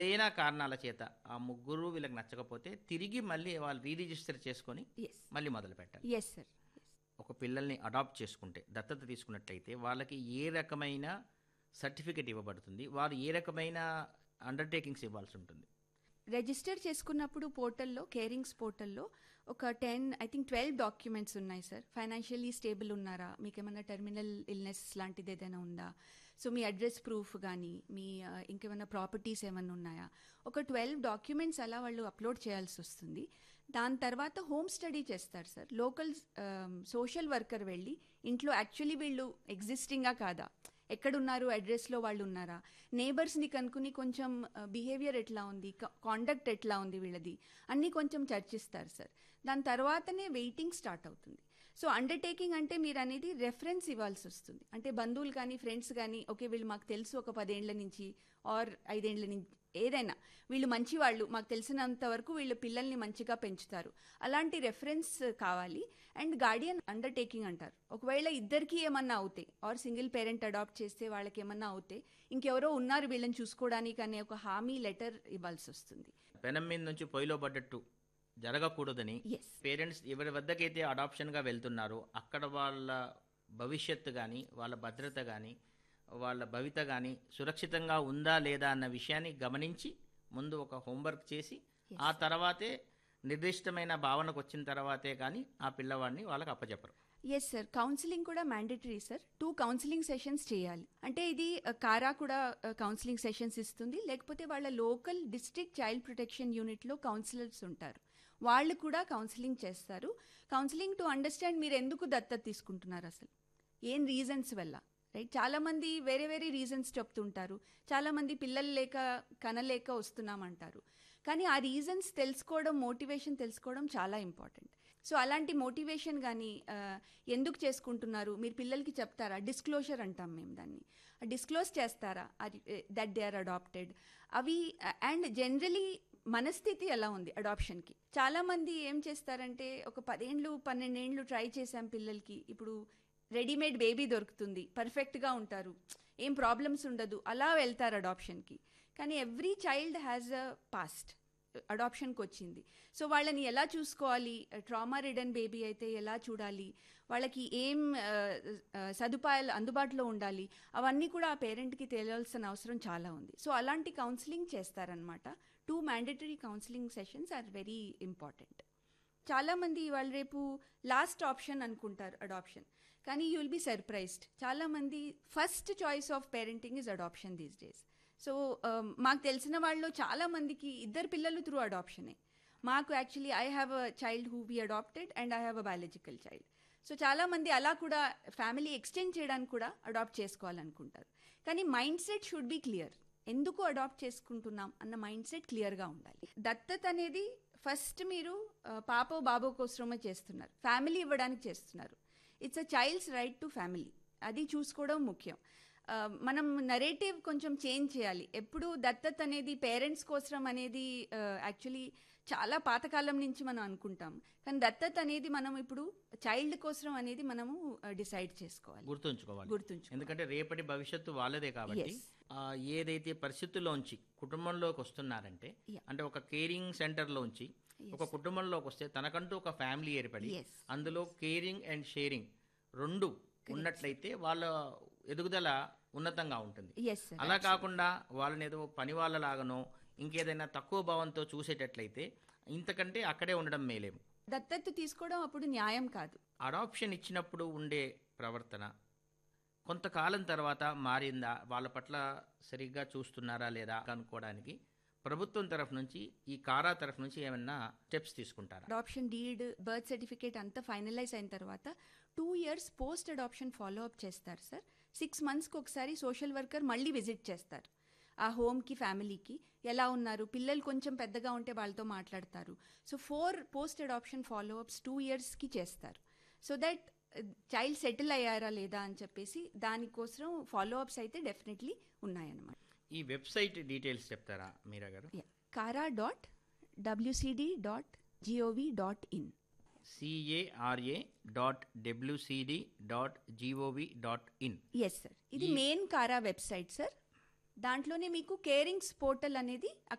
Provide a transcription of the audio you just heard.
ఏదైనా కారణాల చేత ఆ ముగ్గురు వీళ్ళకి నచ్చకపోతే తిరిగి మళ్ళీ వాళ్ళు రీ రిజిస్టర్ చేసుకొని ఎస్ మళ్ళీ మొదలు పెట్టాలి ఎస్ సార్ ఒక పిల్లల్ని అడాప్ట్ చేసుకుంటే దత్తత తీసుకున్నట్లయితే వాళ్ళకి ఏ రకమైన సర్టిఫికెట్ ఇవ్వబడుతుంది వారు ఏ రకమైన అండర్టేకింగ్స్ ఇవ్వాల్సి ఉంటుంది రిజిస్టర్ చేసుకున్నప్పుడు పోర్టల్లో కేరింగ్స్ పోర్టల్లో ఒక ten I think twelve documents ఉన్నాయి సార్ ఫైనాన్షియలీ స్టేబుల్ ఉన్నారా మీకు ఏమైనా టెర్మినల్ ఇల్నెస్ లాంటిది ఏదైనా ఉందా సో మీ అడ్రస్ ప్రూఫ్ కానీ మీ ఆ, ఇంకేమైనా ప్రాపర్టీస్ ఏమైనా ఉన్నాయా ఒక ట్వెల్వ్ డాక్యుమెంట్స్ అలా వాళ్ళు అప్లోడ్ చేయాల్సి వస్తుంది దాని తర్వాత హోమ్ స్టడీ చేస్తారు సార్ లోకల్ సోషల్ వర్కర్ వెళ్ళి ఇంట్లో యాక్చువల్లీ వీళ్ళు ఎగ్జిస్టింగా కాదా ఎక్కడున్నారు అడ్రస్లో వాళ్ళు ఉన్నారా నేబర్స్ని కనుక్కుని కొంచెం బిహేవియర్ ఎట్లా ఉంది కాండక్ట్ ఎట్లా ఉంది వీళ్ళది అన్నీ కొంచెం చర్చిస్తారు సార్ దాని తర్వాతనే వెయిటింగ్ స్టార్ట్ అవుతుంది సో అండర్టేకింగ్ అంటే మీరు అనేది రెఫరెన్స్ ఇవ్వాల్సి వస్తుంది అంటే బంధువులు కానీ ఫ్రెండ్స్ కానీ ఓకే వీళ్ళు మాకు తెలుసు ఒక పదేండ్ల నుంచి ఆర్ ఐదేండ్ల నుంచి ఏదైనా వీళ్ళు మంచి వాళ్ళు మాకు తెలిసినంత వరకు వీళ్ళ పిల్లల్ని మంచిగా పెంచుతారు అలాంటి రెఫరెన్స్ కావాలి అండ్ గార్డియన్ అండర్టేకింగ్ అంటారు ఒకవేళ ఇద్దరికి ఏమన్నా అవుతాయి ఆర్ సింగిల్ పేరెంట్ అడాప్ట్ చేస్తే వాళ్ళకి ఏమన్నా అవుతాయి ఇంకెవరో ఉన్నారు వీళ్ళని చూసుకోవడానికి అనే ఒక హామీ లెటర్ ఇవ్వాల్సి వస్తుంది పెనం మీద నుంచి పొయ్యిలో పడ్డట్టు జరగకూడదని ఎస్ పేరెంట్స్ ఎవరి వద్దకైతే అడాప్షన్గా వెళ్తున్నారో అక్కడ వాళ్ళ భవిష్యత్తు కానీ వాళ్ళ భద్రత కానీ వాళ్ళ భవిత కానీ సురక్షితంగా ఉందా లేదా అన్న విషయాన్ని గమనించి ముందు ఒక హోంవర్క్ చేసి ఆ తర్వాతే నిర్దిష్టమైన భావనకు వచ్చిన తర్వాతే కానీ ఆ పిల్లవాడిని వాళ్ళకి అప్పచెప్పరు ఎస్ సార్ కౌన్సిలింగ్ కూడా mandatory sir two counselling sessions చేయాలి అంటే ఇది uh, కారా కూడా కౌన్సిలింగ్ సెషన్స్ ఇస్తుంది లేకపోతే వాళ్ళ లోకల్ డిస్ట్రిక్ట్ చైల్డ్ ప్రొటెక్షన్ యూనిట్లో కౌన్సిలర్స్ ఉంటారు వాళ్ళు కూడా కౌన్సిలింగ్ చేస్తారు కౌన్సిలింగ్ టు అండర్స్టాండ్ మీరు ఎందుకు దత్తత తీసుకుంటున్నారు అసలు ఏం రీజన్స్ వల్ల రైట్ చాలా మంది వేరే వేరే రీజన్స్ చెప్తుంటారు చాలా మంది పిల్లలు లేక కనలేక వస్తున్నామంటారు కానీ ఆ రీజన్స్ తెలుసుకోవడం మోటివేషన్ తెలుసుకోవడం చాలా ఇంపార్టెంట్ సో అలాంటి మోటివేషన్ కానీ ఆ, ఎందుకు చేసుకుంటున్నారు మీరు పిల్లలకి చెప్తారా డిస్క్లోజర్ అంటాం మేము దాన్ని డిస్క్లోజ్ చేస్తారా దట్ దే ఆర్ అడాప్టెడ్ అవి అండ్ జనరలీ మనస్థితి ఎలా ఉంది అడాప్షన్కి చాలా మంది ఏం చేస్తారంటే ఒక పదేండ్లు పన్నెండేండ్లు ట్రై చేశాం పిల్లలకి ఇప్పుడు రెడీమేడ్ బేబీ దొరుకుతుంది పర్ఫెక్ట్గా ఉంటారు ఏం ప్రాబ్లమ్స్ ఉండదు అలా వెళ్తారు అడాప్షన్కి కానీ every child has a past అడాప్షన్కి వచ్చింది సో వాళ్ళని ఎలా చూసుకోవాలి ట్రామా రిడన్ బేబీ అయితే ఎలా చూడాలి వాళ్ళకి ఏం ఆ, ఆ, సదుపాయాలు అందుబాటులో ఉండాలి అవన్నీ కూడా ఆ పేరెంట్కి తెలియాల్సిన అవసరం చాలా ఉంది సో అలాంటి కౌన్సిలింగ్ చేస్తారనమాట two mandatory counselling sessions are very important చాలామంది వాళ్ళు రేపు లాస్ట్ ఆప్షన్ అనుకుంటారు అడాప్షన్ కానీ యూ విల్ బి సర్ప్రైజ్డ్ చాలామంది first choice of parenting is adoption these days so మాకు తెలిసిన వాళ్ళు చాలా మందికి ఇద్దరు పిల్లలు త్రూ అడాప్షనే మాకు actually I have a child who be adopted and I have a biological child so చాలా మంది అలా కూడా ఫ్యామిలీ ఎక్స్టెండ్ చేయడానికి కూడా అడాప్ట్ చేసుకోవాలనుకుంటారు కానీ mindset should be clear ఎందుకు అడాప్ట్ చేసుకుంటున్నాం అన్న మైండ్ సెట్ క్లియర్గా ఉండాలి దత్తత అనేది ఫస్ట్ మీరు ఆ, పాపో బాబో కోసమే చేస్తున్నారు ఫ్యామిలీ ఇవ్వడానికి చేస్తున్నారు it's a child's right to family అది చూసుకోవడం ముఖ్యం ఆ, మనం నరేటివ్ కొంచెం చేంజ్ చేయాలి ఎప్పుడు దత్తత అనేది పేరెంట్స్ కోసం అనేది యాక్చువల్లీ చాలా పాతకాలం నుంచి మనం అనుకుంటాం కానీ దత్తత అనేది మనం ఇప్పుడు చైల్డ్ కోసం అనేది మనము డిసైడ్ చేసుకోవాలి గుర్తుంచుకోవాలి గుర్తుంచుకో ఎందుకంటే రేపటి భవిష్యత్తు వాళ్ళదే కాబట్టి Yes. ఆ, ఏదైతే పరిస్థితుల్లోంచి కుటుంబంలోకి వస్తున్నారంటే Yeah. అంటే ఒక కేరింగ్ సెంటర్లోంచి ఒక కుటుంబంలోకి వస్తే తనకంటూ ఒక ఫ్యామిలీ ఏర్పడి Yes. అందులో కేరింగ్ అండ్ షేరింగ్ రెండు ఉన్నట్లయితే వాళ్ళ ఎదుగుదల ఉన్నతంగా ఉంటుంది ఎస్ సార్ అలా కాకుండా వాళ్ళని ఏదో పని వాళ్ళలాగానో ఇంకేదైనా తక్కువ భావంతో చూసేటట్లయితే ఇంతకంటే అక్కడే ఉండడం మేలేము దత్తత తీసుకోవడం అప్పుడు న్యాయం కాదు అడాప్షన్ ఇచ్చినప్పుడు ఉండే ప్రవర్తన కొంతకాలం తర్వాత మారిందా వాళ్ళ పట్ల సరిగ్గా చూస్తున్నారా లేదా కనుక్కోవడానికి ప్రభుత్వం తరఫు నుంచి ఈ కారా తరఫు నుంచి ఏమన్నా స్టెప్స్ తీసుకుంటారా అడాప్షన్ డీడ్ బర్త్ సర్టిఫికేట్ అంతా ఫైనలైజ్ అయిన తర్వాత two years post adoption follow up చేస్తారు సార్ సిక్స్ మంత్స్కి ఒకసారి సోషల్ వర్కర్ మళ్ళీ విజిట్ చేస్తారు ఆ హోమ్కి ఫ్యామిలీకి ఎలా ఉన్నారు పిల్లలు కొంచెం పెద్దగా ఉంటే వాళ్ళతో మాట్లాడతారు so four post adoption follow ups two ఇయర్స్కి చేస్తారు సో దట్ చైల్డ్ సెటిల్ అయ్యారా లేదా అని చెప్పేసి దానికోసం ఫాలో అప్స్ అయితే డెఫినెట్లీ ఉన్నాయన్నమాట ఈ వెబ్సైట్ డీటెయిల్స్ చెప్తారా మీరా గారు CARA dot W C D dot G O V dot in C A R A dot W C D dot G O V dot in yes sir ఇది మెయిన్ కారా వెబ్సైట్ సార్ దాంట్లోనే మీకు కేరింగ్స్ పోర్టల్ అనేది